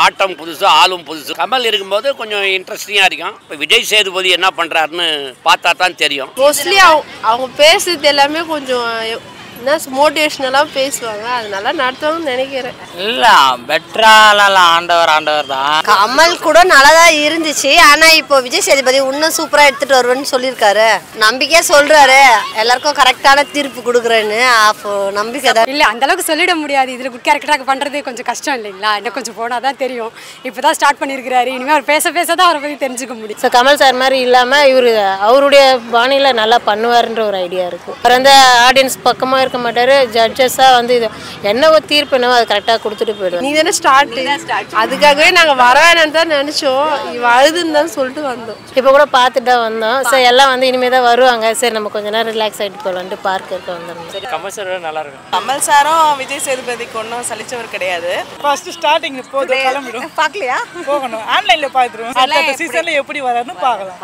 ஆட்டம் புதுசு ஆளும் புதுசு கமல் இருக்கும்போது கொஞ்சம் இன்ட்ரெஸ்டிங்காக இருக்கும் இப்போ விஜய் சேதுபதி என்ன பண்ணுறாருன்னு பார்த்தா தான் தெரியும் மோஸ்ட்லி அவங்க அவங்க பேசுறது எல்லாமே கொஞ்சம் என்ன மோட்டிவேஷ்னலாக பேசுவாங்க அது நல்லா நடத்துவாங்கன்னு நினைக்கிறேன் இல்லை பெட்டராலாம் ஆண்டவர் ஆண்டவர் தான் கமல் கூட நல்லா தான் இருந்துச்சு ஆனா இப்போ விஜய் சேதுபதி இன்னும் சூப்பரா எடுத்துட்டு வருவேன்னு சொல்லியிருக்காரு நம்பிக்கையா சொல்றாரு எல்லாருக்கும் கரெக்டான தீர்ப்பு கொடுக்குறேன்னு அப்போ நம்பிக்கை தான் இல்லை அந்த அளவுக்கு சொல்லிட முடியாது இதில் குட் கேரக்டராக பண்ணுறது கொஞ்சம் கஷ்டம் இல்லைங்களா இன்னும் கொஞ்சம் போனால் தான் தெரியும் இப்போ தான் ஸ்டார்ட் பண்ணியிருக்கிறாரு இனிமேல் அவர் பேச பேச தான் அவரை பற்றி தெரிஞ்சுக்க முடியும் ஸோ கமல் சார் மாதிரி இல்லாமல் இவர் அவருடைய பாணியில் நல்லா பண்ணுவாருன்ற ஒரு ஐடியா இருக்குது அவர் வந்து ஆடியன்ஸ் பக்கமாக இருக்க மாட்டார் ஜட்ஜஸாக வந்து இது என்ன ஒரு தீர்ப்பு என்னவோ அது கரெக்டாக கொடுத்துட்டு போயிடுவார் நீ தானே ஸ்டார்ட் அதுக்காகவே நாங்கள் வர வேணாம்னு தான் நினச்சோம் இவ அழுதுன்னு தான் சொல்லிட்டு வந்தோம் இப்போ கூட பார்த்துட்டு தான் வந்தோம் ஸோ எல்லாம் வந்து இனிமேல் தான் வருவாங்க சரி நம்ம கொஞ்ச நேரம் ரிலாக்ஸ் ஆகிட்டு போகலான்ட்டு பார்க் இருக்க வந்துருந்தோம் கமல் சார் நல்லா இருக்கும் கமல் சாரும் விஜய் சேதுபதிக்கு ஒன்றும் சலிச்சவர் கிடையாது ஃபர்ஸ்ட் ஸ்டார்டிங் போதும் கிளம்பிடும் பார்க்கலையா போகணும் ஆன்லைன்ல பார்த்துருவோம் அடுத்த சீசன்ல எப்படி வராருன்னு பார்க்கலாம்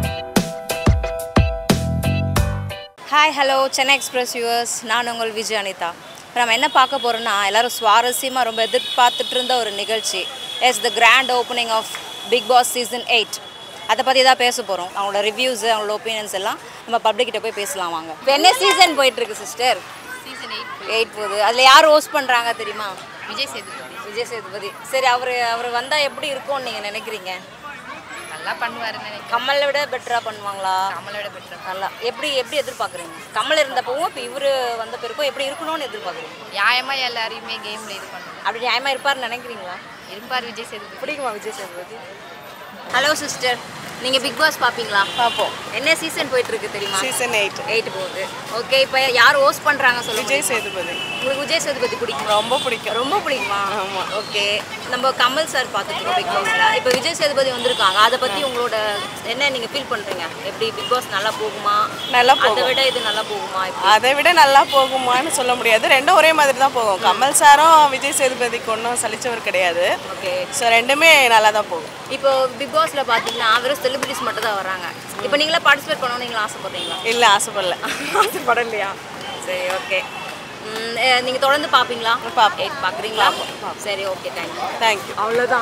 hi hello Chennai Express yours நான் உங்கள் விஜய் அனிதா இப்போ நம்ம என்ன பார்க்க போகிறோம்னா எல்லாரும் சுவாரஸ்யமாக ரொம்ப எதிர்பார்த்துட்டு இருந்த ஒரு நிகழ்ச்சி yes the grand opening of Bigg Boss season eight அதை பற்றி தான் பேச போகிறோம் அவங்களோட ரிவ்யூஸ் அவங்களோட ஒப்பீனியன்ஸ் எல்லாம் நம்ம பப்ளிக் கிட்ட போய் பேசலாம் வாங்க இப்போ என்ன சீசன் போயிட்டுருக்கு சிஸ்டர் சீசன் எயிட் எயிட் போகுது அதில் யார் ஹோஸ்ட் பண்ணுறாங்க தெரியுமா விஜய் சேதுபதி விஜய் சேதுபதி சரி அவர் அவர் வந்தால் எப்படி இருக்கும்னு நீங்கள் நினைக்கிறீங்க நல்லா பண்ணுவாருன்னு நினைக்கிறேன் கமலை விட பெட்டராக பண்ணுவாங்களா கமலை விட பெட்டரா நல்லா எப்படி எப்படி எதிர்பார்க்குறீங்க கமல் இருந்தப்பவும் இப்போ இவர் வந்த பிறக்கும் எப்படி இருக்கணும்னு எதிர்பார்க்குறீங்க நியாயமா எல்லாரையுமே கேம்ல இது பண்ணணும் அப்படி நியாயமாக இருப்பார்னு நினைக்கிறீங்களா இருப்பார் விஜய் சேதுபதி பிடிக்குமா விஜய் சேதுபதி ஹலோ சிஸ்டர் நீங்கள் பிக் பாஸ் பார்ப்பீங்களா பார்ப்போம் என்ன சீசன் போயிட்டு இருக்கு தெரியுமா சீசன் எயிட் எயிட் போகுது ஓகே இப்போ யார் ஹோஸ்ட் பண்ணுறாங்க சொல்லுங்க விஜய் சேதுபதி உங்களுக்கு விஜய் சேதுபதி பிடிக்குமா ரொம்ப பிடிக்கும் ரொம்ப பிடிக்குமா ஆமா. ஓகே நம்ம கமல் சார் பார்த்துருக்கோம் பிக் பாஸ்ல இப்போ விஜய் சேதுபதி வந்திருக்காங்க அதை பற்றி உங்களோட என்ன நீங்கள் ஃபீல் பண்ணுறீங்க எப்படி பிக் பாஸ் நல்லா போகுமா நல்லா அதை போகும் விட இது நல்லா போகுமா எப்படி அதை விட நல்லா போகுமான்னு சொல்ல முடியாது ரெண்டும் ஒரே மாதிரி தான் போகும் கமல் சாரும் விஜய் சேதுபதிக்கு ஒன்றும் சலிச்சவர் கிடையாது ஓகே ஸோ ரெண்டுமே நல்லா தான் போகும் இப்போ பிக் பாஸ்ல பார்த்தீங்கன்னா வெறும் செலிபிரிட்டிஸ் மட்டும் தான் வராங்க இப்போ நீங்களே பார்ட்டிசிபேட் பண்ணணும்னு நீங்களா ஆசைப்படுறீங்களா இல்லை ஆசைப்படல ஆசைப்படலையா சரி ஓகே நீங்கள் தொடர்ந்து பார்ப்பீங்களா பார்ப்போம். எயிட் பார்க்குறீங்களா சரி ஓகே தேங்க்யூ தேங்க்யூ அவ்வளோதான்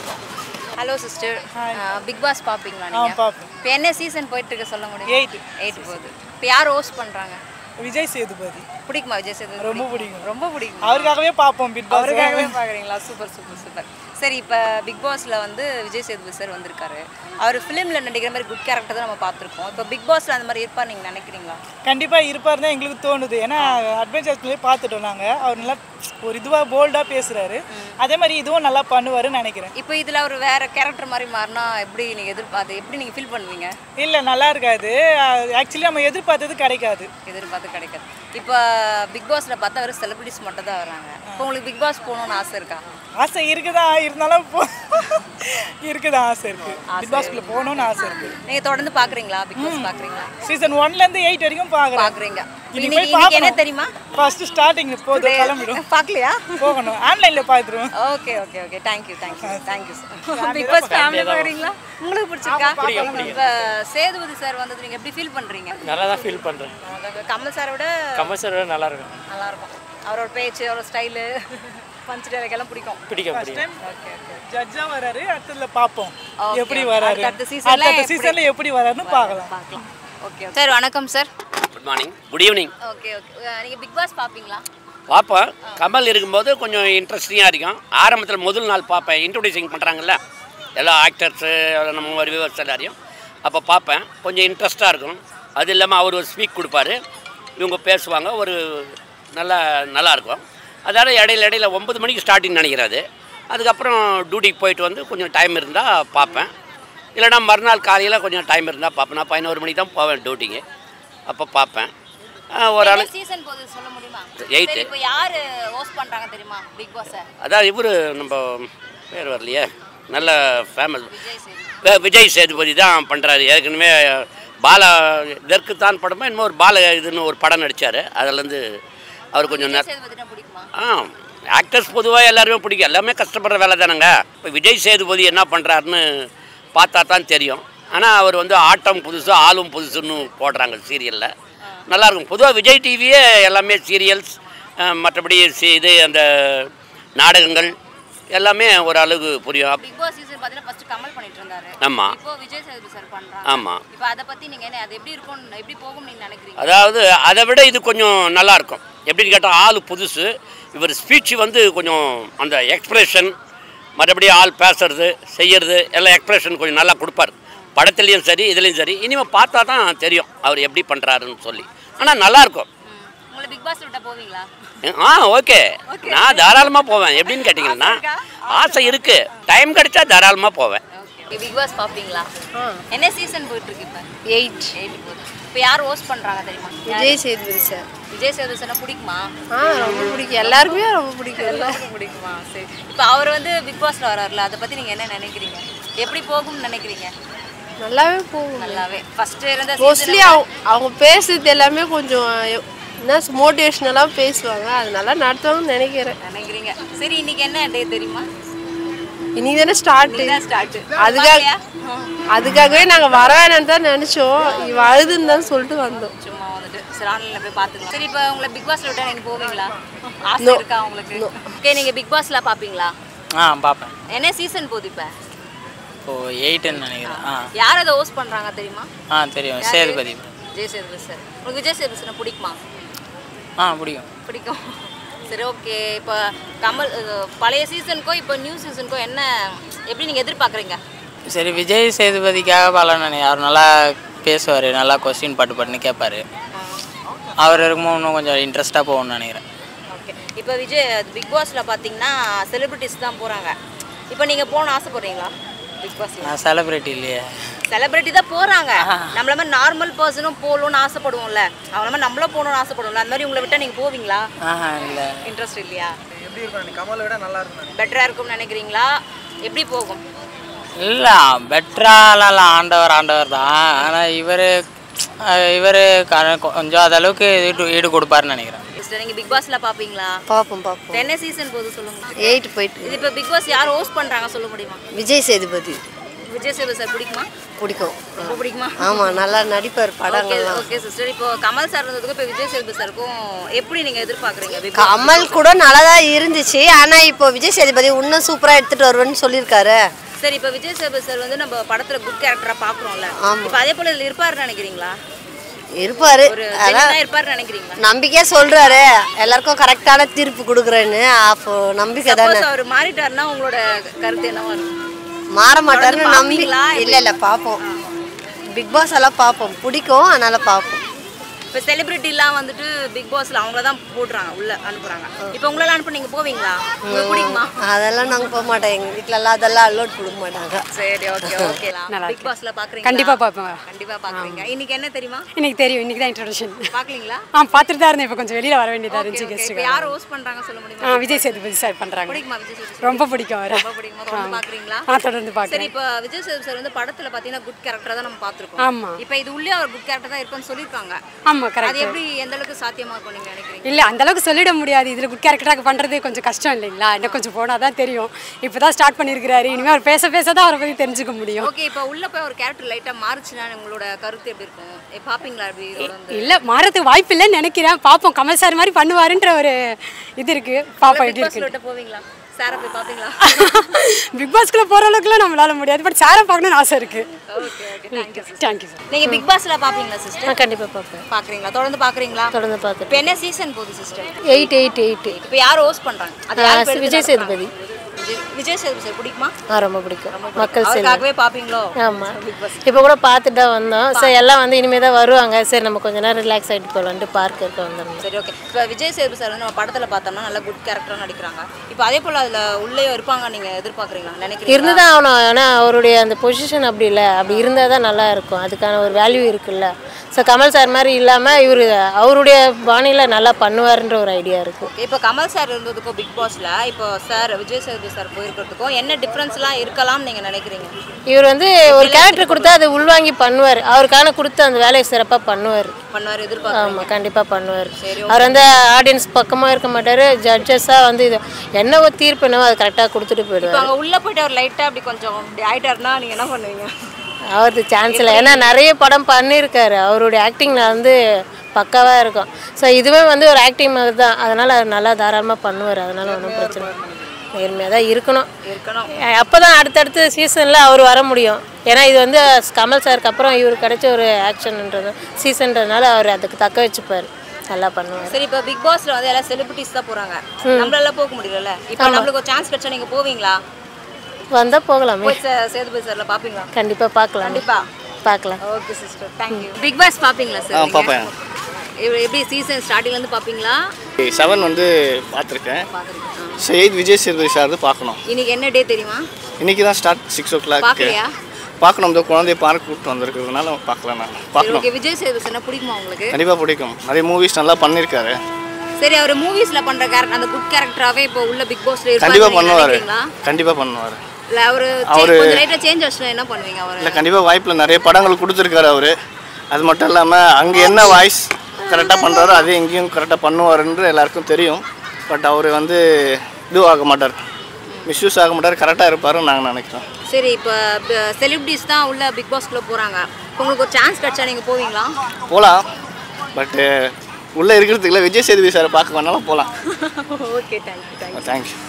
ஹலோ சிஸ்டர் பிக் பாஸ் பார்ப்பீங்களா ஆ நீங்கள் பார்ப்பேன் இப்போ என்ன சீசன் போயிட்டு இருக்கு சொல்ல முடியும் Eight. எயிட் போகுது இப்போ யார் ஹோஸ்ட் பண்ணுறாங்க விஜய் சேதுபதி பிடிக்குமா விஜய் சேதுபதி ரொம்ப பிடிக்கும் ரொம்ப பிடிக்கும் அவருக்காகவே பார்ப்போம் பிட் பாஸ் அவருக்காகவே பார்க்குறீங்களா சூப்பர் சூப்பர் சூப்பர் சரி இப்போ பிக் பாஸில் வந்து விஜய் சேதுபதி சார் வந்திருக்காரு அவர் ஃபிலிமில் நடிக்கிற மாதிரி குட் கேரக்டர் தான் நம்ம பார்த்துருக்கோம் இப்போ பிக் பாஸில் அந்த மாதிரி இருப்பார் நீங்கள் நினைக்கிறீங்களா கண்டிப்பா இருப்பார் தான் எங்களுக்கு தோணுது ஏன்னா அட்வென்ச்சர்ஸ்லேயே பார்த்துட்டோம் நாங்க அவர் நல்லா ஒரு இதுவா போல்டா பேசுறாரு அதே மாதிரி இதுவும் நல்லா பண்ணுவாருன்னு நினைக்கிறேன் இப்போ இதில் அவர் வேற கேரக்டர் மாதிரி மாறினா எப்படி நீங்கள் எதிர்பார்த்து எப்படி நீங்கள் ஃபீல் பண்ணுவீங்க இல்ல நல்லா இருக்காது ஆக்சுவலி நம்ம எதிர்பார்த்தது கிடைக்காது எதிர்பார்த்து கிடைக்காது இப்போ பிக் பாஸில் பார்த்தா வெறும் செலிபிரிட்டிஸ் மட்டும் தான் வராங்க இப்போ உங்களுக்கு பிக் பாஸ் போகணும்னு ஆசை இருக்கா ஆசை இருக்குதா இருந்தாலும் போ இருக்குதா ஆசை இருக்கு பிக் பாஸ்க்குள்ள போகணும்னு ஆசை இருக்கு நீங்கள் தொடர்ந்து பார்க்குறீங்களா பிக் பாஸ் பார்க்குறீங்களா சீசன் ஒன்ல இருந்து எயிட் வரைக்கும் பாக்குறேன் பார்க்குறீங்க இனி இன்னைக்கு போய் இன்னைக்கு என்ன பார்க்கணும். தெரியுமா ஃபர்ஸ்ட் ஸ்டார்டிங் போதும் கிளம்பிடும் பார்க்கலையா போகணும் ஆன்லைன்ல பார்த்துருவோம் okay okay okay thank you thank you thank you sir Bigg Boss family பார்க்குறீங்களா உங்களுக்கு பிடிச்சிருக்கா இப்போ சேதுபதி சார் வந்தது நீங்கள் எப்படி ஃபீல் பண்ணுறீங்க நல்லா தான் ஃபீல் பண்ணுறேன் கமல் சாரை விட கமல் சார் நல்லா இருக்கும் நல்லா இருக்கும் அவரோட பேச்சு அவரோட ஸ்டைலு பஞ்சு டைலாக் பிடிக்கும் பிடிக்கும் பிடிக்கும் ஓகே ஓகே ஜட்ஜா வராரு அடுத்ததுல பார்ப்போம் Okay, எப்படி okay. வராரு அடுத்த seasonல அடுத்த எப்படி- சீசன்ல எப்படி வராருன்னு பார்க்கலாம் பார்க்கலாம் ஓகே சார் வணக்கம் sir good morning good evening okay okay நீங்கள் பிக் பாஸ் பார்ப்பீங்களா பார்ப்பேன் கமல் இருக்கும்போது கொஞ்சம் இன்ட்ரெஸ்டிங்காக இருக்கும் ஆரம்பத்தில் முதல் நாள் பார்ப்பேன் இன்ட்ரொடியூசிங் பண்ணுறாங்கல்ல எல்லா ஆக்டர்ஸு நம்ம ரிவியூவர்ஸ் எல்லாரையும் அப்போ பார்ப்பேன் கொஞ்சம் இன்ட்ரெஸ்ட்டாக இருக்கும் அது இல்லாமல் அவர் ஒரு ஸ்பீக் கொடுப்பாரு இவங்க பேசுவாங்க ஒரு நல்லா நல்லாயிருக்கும் அதாவது இடையில இடையில ஒம்பது மணிக்கு ஸ்டார்டிங் நினைக்கிறாரு அதுக்கப்புறம் டியூட்டிக்கு போயிட்டு வந்து கொஞ்சம் டைம் இருந்தால் பார்ப்பேன் இல்லைனா மறுநாள் காலையில் கொஞ்சம் டைம் இருந்தால் பார்ப்பேன் நான் பதினோரு மணிக்கு தான் போவேன் டியூட்டிக்கு அப்போ பார்ப்பேன் ஆஹ் ஒரு ஆள் சீசன் போகுது சொல்ல முடியுமா Eight. சரி, இப்போ யார் ஹோஸ்ட் பண்ணுறாங்க தெரியுமா பிக் பாஸை அதான் இவர் நம்ம பேர் வரலையே நல்ல ஃபேமஸ் விஜய் சேது விஜய் சேதுபதி தான் பண்ணுறாரு ஏற்கனவே பாலா இதற்குத்தான் படமா இன்னும் ஒரு பால இதுன்னு ஒரு படம் நடித்தார் அதுலேருந்து அவர் கொஞ்சம் ந- சேதுபதினா பிடிக்குமா ஆ ஆக்டர்ஸ் பொதுவாக எல்லாருமே பிடிக்கும் எல்லாமே கஷ்டப்படுற வேலை தானேங்க இப்போ விஜய் சேதுபதி என்ன பண்ணுறாருன்னு பார்த்தா தான் தெரியும் ஆனால் அவர் வந்து ஆட்டம் புதுசு ஆளும் புதுசுன்னு போடுறாங்க சீரியலில் நல்லாயிருக்கும் பொதுவாக விஜய் டிவியே எல்லாமே சீரியல்ஸ் மற்றபடி சி இது அந்த நாடகங்கள் எல்லாமே ஒரு அளவுக்கு புரியும் பிக் பாஸ் சீசன் பார்த்தீங்கன்னா ஃபர்ஸ்ட் கமல் பண்ணிட்டு இருந்தாரு ஆமாம் இப்போ விஜய் சேதுபதி சார் பண்றாங்க ஆமாம் இப்போ அதை பத்தி நீங்க என்ன அது எப்படி இருக்கும் எப்படி போகும் நீங்க நினைக்கிறீங்க அதாவது அதை விட இது கொஞ்சம் நல்லா இருக்கும் எப்படின்னு கேட்டால் ஆள் புதுசு இவர் ஸ்பீச் வந்து கொஞ்சம் அந்த எக்ஸ்பிரஷன் மற்றபடி ஆள் பேசுறது செய்யறது எல்லாம் எக்ஸ்பிரஷன் கொஞ்சம் நல்லா கொடுப்பார் படத்துலேயும் சரி இதுலேயும் சரி இனிமேல் பார்த்தா தான் தெரியும் அவர் எப்படி பண்ணுறாருன்னு சொல்லி ஆனால் நல்லாயிருக்கும் உங்களை பிக் பாஸ் விட்ட போவீங்களா ஆ ஓகே நான் தாராளமாக போவேன் எப்படின்னு கேட்டிங்கன்னா ஆசை இருக்குது டைம் கிடைச்சா தாராளமாக போவேன் பிக் பாஸ் பாப்பீங்களா என்ன சீசன் போயிட்டு இருக்கு இப்போ எயிட் எயிட் போகுது இப்போ யார் ஹோஸ்ட் பண்றாங்க தெரியுமா யாரு? விஜய் சேதுபதி சார் விஜய் சேதுபதி சார் பிடிக்குமா ஆ ரொம்ப பிடிக்கும் எல்லாருக்குமே ரொம்ப பிடிக்கும் எல்லாருக்கும் பிடிக்குமா சரி இப்போ அவர் வந்து பிக் பாஸ்ல வராருல அதை பத்தி நீங்க என்ன நினைக்கிறீங்க எப்படி போகும்னு நினைக்கிறீங்க நல்லாவே போகும் நல்லாவே ஃபர்ஸ்ட் இருந்த மோஸ்ட்லி அவங்க அவங்க பேசுறது எல்லாமே கொஞ்சம் எ- என்ன மோட்டிவேஷ்னலாக பேசுவாங்க அது நல்லா நடத்துவாங்கன்னு நினைக்கிறேன் நினைக்கிறீங்க சரி இன்னைக்கு என்ன டே தெரியுமா இன்னைக்கு தானே ஸ்டார்ட் இதுதான் ஸ்டார்ட் அதுக்காக அதுக்காகவே நாங்கள் வர வேணாம்னு தான் நினச்சோம் இவ அழுதுன்னு தான் சொல்லிட்டு வந்தோம் சும்மா வந்துட்டு சரி ஆன்லைன்ல போய் பாத்துக்கலாம் சரி இப்போ உங்களை பிக் பாஸ்ல விட்டா நீங்க போவீங்களா ஆசை No. இருக்கா உங்களுக்கு ஓகே நீங்க பிக் பாஸ்ல பாப்பீங்களா ஆ பார்ப்பேன் என்ன சீசன் போகுது இப்போ இப்போ எயிட்டுன்னு நினைக்கிறேன் ஆ யார் அதை ஹோஸ்ட் பண்றாங்க தெரியுமா ஆ தெரியும் யாரு? சேதுபதி விஜய் சேதுபதி சார் உங்களுக்கு விஜய் சேதுபதி சார் பிடிக்குமா ஆ பிடிக்கும் பிடிக்கும் சரி ஓகே இப்போ கமல் அஹ், பழைய சீசனுக்கோ இப்போ நியூ சீசனுக்கோ என்ன எப்படி நீங்கள் எதிர்பார்க்குறீங்க சரி விஜய் சேதுபதிக்காக பலன் அவர் நல்லா பேசுவார் நல்லா கொஸ்டின் பாட்டு பாட்டுன்னு கேட்பாரு அவர் இருக்கும்போது இன்னும் கொஞ்சம் இன்ட்ரெஸ்ட்டாக போகும்னு நினைக்கிறேன் ஓகே இப்போ விஜய் பிக் பாஸில் பார்த்தீங்கன்னா செலிபிரிட்டிஸ் தான் போகிறாங்க இப்போ நீங்கள் போகணும்னு ஆசைப்படுறீங்களா பிக் பாஸில் நான் செலிப்ரிட்டி இல்லையே செலிபிரிட்டி தான் போகிறாங்க நம்மள மாதிரி நார்மல் பர்சனும் போகணும்னு ஆசைப்படுவோம்ல அவங்கள மாதிரி நம்மளும் போகணும்னு ஆசைப்படுவோம்ல அந்த மாதிரி உங்களை விட்டால் நீங்கள் போவீங்களா ஆஹா இல்லை இன்ட்ரெஸ்ட் இல்லையா எப்படி இருக்கும் கமலை விட நல்லா இருக்கும் பெட்டராக இருக்கும்னு நினைக்கிறீங்களா எப்படி போகும் இல்லை பெட்டராலாம் ஆண்டவர் ஆண்டவர் தான் ஆனால் இவர் இவர் கொஞ்சம் அது அளவுக்கு ஈடு ஈடு கொடுப்பாருன்னு நினைக்கிறேன் சிஸ்டர் நீங்கள் பிக் பாஸில் பார்ப்பீங்களா பார்ப்போம் பார்ப்போம் என்ன சீசன் போகுது சொல்லுங்க எயிட் போயிட்டு இது இப்போ பிக் பாஸ் யார் ஹோஸ்ட் பண்ணுறாங்க சொல்ல முடியுமா விஜய் சேதுபதி விஜய் சேதுபதி சார் பிடிக்குமா பிடிக்கும் ரொம்ப பிடிக்குமா ஆமாம் நல்லா நடிப்பார் ஓகே படங்கள்லாம் ஓகே சிஸ்டர் இப்போ கமல் சார் இருந்ததுக்கும் இப்போ விஜய் சேதுபதி சாருக்கும் எப்படி நீங்கள் எதிர்பார்க்குறீங்க பிக் கமல் கூட நல்லா தான் இருந்துச்சு ஆனால் இப்போ விஜய் சேதுபதி இன்னும் சூப்பராக எடுத்துகிட்டு வருவேன்னு சொல்லியிருக்காரு சரி இப்போ விஜய் சேதுபதி சார் வந்து நம்ம படத்தில் குட் கேரக்டராக பார்க்குறோம்ல ஆமா. இப்போ அதே போல் இதில் இருப்பாருன்னு நினைக்கிறீங்களா இருப்பார் ஒரு அதான் genuine-ஆ இருப்பாருன்னு நினைக்கிறீங்களா நம்பிக்கையாக சொல்கிறாரு எல்லாருக்கும் கரெக்டான தீர்ப்பு கொடுக்குறேன்னு அப்போ நம்பிக்கை தானே சப்போஸ் அவர் மாறிட்டாருன்னா உங்களோட கருத்து என்னவா இருக்கும் மாற மாட்டாருன்னு தொடர்ந்து நம்பி பார்ப்பீங்களா? இல்லை இல்லை பார்ப்போம் பிக் பாஸ் எல்லாம் பார்ப்போம் பிடிக்கும் அதனால் பார்ப்போம் இப்போ செலிபிரிட்டிலாம் வந்துட்டு பிக் பாஸ்ல அவங்கள தான் போடுறாங்க உள்ள அனுப்புறாங்க இப்போ உங்களெல்லாம் அனுப்ப நீங்க போவீங்களா உங்களுக்கு பிடிக்குமா அதெல்லாம் நாங்கள் போக மாட்டோம் எங்கள் வீட்டிலலாம் அதெல்லாம் அலோட் கொடுக்க மாட்டாங்க சரி ஓகே ஓகே நல்லா பிக் பாஸ்ல பாக்குறீங்க கண்டிப்பா பார்ப்பேன். கண்டிப்பா பாக்குறீங்க இன்னைக்கு என்ன தெரியுமா இன்னைக்கு தெரியும் இன்னைக்கு தான் இன்ட்ரடக்ஷன் பாக்கலீங்களா ஆ பார்த்துட்டு தான் இருந்தேன் இப்போ கொஞ்சம் வெளியில் வர வேண்டியதாக இருந்துச்சு இப்போ கெஸ்ட்டுக்கு யார் ஹோஸ்ட் பண்றாங்க சொல்ல முடியுமா ஆ விஜய் சேதுபதி சார் பண்ணுறாங்க பிடிக்குமா விஜய் சேதுபதி ரொம்ப பிடிக்கும் அவரை ரொம்ப பிடிக்குமா தொடர்ந்து பாக்குறீங்களா ஆ தொடர்ந்து சரி பார்க்குறேன் இப்போ விஜய் சேது சார் வந்து படத்துல பாத்தீங்கன்னா குட் கேரக்டரா தான் நம்ம பாத்துருக்கோம் ஆமா. இப்போ இது உள்ளே அவர் குட் கேரக்டர் தான் இருக்குன்னு சொல்லிருக்காங்க ஆமா அது கரெக்ட் எப்படி எந்த அளவுக்கு சாத்தியமா இருக்கும் நீங்க நினைக்கிறீங்க இல்லை அந்த அளவுக்கு சொல்லிட முடியாது இதில் குட் கேரக்டராக பண்ணுறது கொஞ்சம் கஷ்டம் இல்லைங்களா இன்னும் கொஞ்சம் போனால் தான் தெரியும் இப்போ தான் ஸ்டார்ட் பண்ணியிருக்கிறாரு இனிமேல் அவர் பேச பேச தான் அவரை பற்றி தெரிஞ்சுக்க முடியும் ஓகே இப்போ உள்ள போய் ஒரு கேரக்டர் லைட்டா மாறுச்சுன்னா உங்களோட கருத்து எப்படி இருக்கும் ஏ, பாப்பீங்களா அப்படி இதோட வந்து இல்லை மாறதுக்கு வாய்ப்பு இல்லைன்னு நினைக்கிறேன் பார்ப்போம் கமல் சார் மாதிரி பண்ணுவாருன்ற ஒரு இது இருக்குது பாப்பா பிக் எப்படி பாஸ்ல இருக்கு விட்டு போவீங்களா சாரை போய் பாப்பீங்களா பிக் பாஸ்க்குள்ள போகிற அளவுக்குலாம் நம்மளால முடியாது பட் சாரை பார்க்கணும்னு ஆசை இருக்குது okay okay thank you thank you sir நீங்க பிக் பாஸ்ல பாப்பீங்களா சிஸ்டர் கண்டிப்பாக பார்ப்பேன் பாக்குறீங்களா தொடர்ந்து பாக்குறீங்களா தொடர்ந்து பார்த்துட்டு இப்போ என்ன சீசன் போகுது சிஸ்டர் எயிட் எயிட் எயிட் இப்போ யார் ஹோஸ்ட் பண்றாங்க அது யார் பேர் விஜய் சேதுபதி விஜய் விஜய் சேதுபதி சார் பிடிக்குமா ஆ ரொம்ப பிடிக்கும் மக்கள் செல்வம் அவருக்காகவே பாப்பீங்களோ ஆமாம் இப்போ கூட பார்த்துட்டு தான் வந்தோம் சரி எல்லாம் வந்து இனிமேல் தான் வருவாங்க சரி நம்ம கொஞ்ச நேரம் ரிலாக்ஸ் ஆகிட்டு போகலான்ட்டு பார்க் இருக்க வந்தோம் சரி ஓகே இப்போ விஜய் சேதுபதி சார் வந்து நம்ம படத்துல பார்த்தோம்னா நல்ல குட் கேரக்டராக நடிக்கிறாங்க இப்போ அதே போல அதுல உள்ளே இருப்பாங்க நீங்க எதிர்பார்க்குறீங்களா நினைக்கிறீங்க இருந்து தான் ஆகணும் ஏன்னா அவருடைய அந்த பொசிஷன் அப்படி இல்லை அப்படி இருந்தால் தான் நல்லா இருக்கும் அதுக்கான ஒரு வேல்யூ இருக்குல்ல ஸோ கமல் சார் மாதிரி இல்லாமல் இவர் அவருடைய பாணியில் நல்லா பண்ணுவாருன்ற ஒரு ஐடியா இருக்குது இப்போ கமல் சார் இருந்ததுக்கும் பிக் பாஸ்ல இப்போ சார் விஜய் சேதுபதி சார் போயிருக்கிறதுக்கும் என்ன டிஃப்ரென்ஸ்லாம் இருக்கலாம் நீங்க நினைக்கிறீங்க இவர் வந்து ஒரு கேரக்டர் கொடுத்தா அதை உள்வாங்கி பண்ணுவார் அவருக்கான கொடுத்து அந்த வேலையை சிறப்பாக பண்ணுவார் பண்ணுவார் எதிர்பார்க்குறீங்க ஆமாம் கண்டிப்பாக பண்ணுவார் அவர் வந்து ஆடியன்ஸ் பக்கமாக இருக்க மாட்டார் ஜட்ஜஸாக வந்து இது என்ன ஒரு தீர்ப்பு என்னவோ அது கரெக்டாக கொடுத்துட்டு இப்போ போயிடுவார் அங்க உள்ள போயிட்டு அவர் லைட்டா அப்படி கொஞ்சம் இப்படி ஆயிட்டாருன்னா நீங்க என்ன பண்ணுவீங்க அவருக்கு சான்ஸ் இல்லை ஏன்னா நிறைய படம் பண்ணியிருக்காரு அவருடைய ஆக்டிங்கில் வந்து பக்காவாக இருக்கும் ஸோ இதுவே வந்து ஒரு ஆக்டிங் மாதிரி தான் அதனால் அவர் நல்லா தாராளமாக பண்ணுவார் அதனால் ஒன்றும் பிரச்சனை இல்லை நேர்மையாக தான் இருக்கணும் இருக்கணும் அப்போ தான் அடுத்தடுத்த சீசனில் அவர் வர முடியும் ஏன்னா இது வந்து கமல் சாருக்கு அப்புறம் இவர் கிடைச்ச ஒரு ஆக்ஷன்ன்றது சீசன்றதுனால அவர் அதுக்கு தக்க வச்சுப்பார் நல்லா பண்ணுவார் சரி இப்போ பிக் பாஸ்ல வந்து எல்லாம் செலிபிரிட்டிஸ் தான் போறாங்க நம்மளால போக முடியலல்ல இப்போ நம்மளுக்கு ஒரு சான்ஸ் கிடைச்சா நீங்க போவீங்களா வந்தால் போகலாமே போய் சே- சேதுபதி சார்ல பாப்பீங்களா கண்டிப்பாக பார்க்கலாம் கண்டிப்பா பார்க்கலாம் okay sister thank you Bigg Boss பாப்பீங்களா சார் ஆ நீங்க? பார்ப்பேன் எப்படி- எப்படி சீசன் ஸ்டார்டிங்ல இருந்து பாப்பீங்களா செவன் வந்து பார்த்துருக்கேன் எயிட் விஜய் சேதுபதி சார் தான் பார்க்கணும் இன்னைக்கு என்ன டே தெரியுமா இன்னைக்கு தான் ஸ்டார்ட் சிக்ஸ் ஓ கிளாக் பார்க்கலையா பார்க்கணும் இந்த குழந்தைய பார்க்க கூப்பிட்டு வந்திருக்கிறதுனால பார்க்கலாம் நான் சரி பார்க்கணும் ஓகே விஜய் சேதுபதி சார் பிடிக்குமா உங்களுக்கு கண்டிப்பாக பிடிக்கும் நிறைய மூவிஸ் நல்லா பண்ணியிருக்காரு சரி அவர் மூவிஸ்ல பண்ற கேரக்டர் அந்த குட் கேரக்டராவே இப்போ உள்ள பிக் பாஸ்ல கண்டிப்பாக இருப்பாரு பண்ணுவார் நினைக்கிறீங்களா கண்டிப்பாக பண்ணுவார் இல்ல அவரு அவரு- கொஞ்சம் லைட்டா சேஞ்ச் ஆச்சுனா என்ன பண்ணுவீங்க அவரு இல்லை கண்டிப்பாக வாய்ப்பில் நிறைய படங்கள் கொடுத்துருக்காரு அவர் அது மட்டும் இல்லாமல் அங்கே என்ன வாய்ஸ் கரெக்டாக பண்ணுறாரோ அதே இங்கேயும் கரெக்டாக பண்ணுவாருன்னு எல்லாருக்கும் தெரியும் பட் அவர் வந்து இதுவாக மாட்டார் மிஸ்யூஸ் ஆக மாட்டார் கரெக்டாக இருப்பாருன்னு நாங்கள் நினைக்கிறோம் சரி இப்போ செலிபிரிட்டிஸ் தான் உள்ள பிக் பாஸ்க்குள்ள போறாங்க இப்போ உங்களுக்கு ஒரு சான்ஸ் கிடைச்சா நீங்க போவீங்களா போகலாம் பட்டு உள்ளே இருக்கிறதுக்குள்ள விஜய் சேதுபதி சாரை பார்க்க வேணாலும் போகலாம் ஓகே தேங்க்யூ தேங்க்யூ தேங்க்யூ